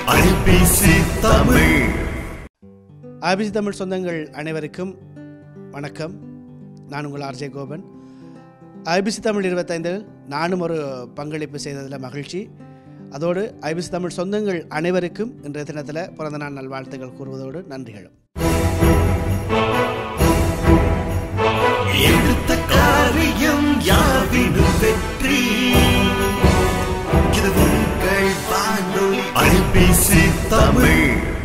IBC Tamil IBC Tamil சொந்தங்கள் அனைவருக்கும் வணக்கம் நான் உங்கள் ஆர்ஜே கோபன் ஐபிசி தமிழ் இருபத்தைந்தில் நானும் ஒரு பங்களிப்பு செய்ததில் மகிழ்ச்சி அதோடு ஐபிசி தமிழ் சொந்தங்கள் அனைவருக்கும் இன்றைய தினத்தில் பிறந்த நாள் நல்வாழ்த்துக்கள் கூறுவதோடு நன்றிகளும் எடுத்த காரியம் யாவினும் வெற்றி இது உங்கள் வானொலி ஐபிசி தமிழ்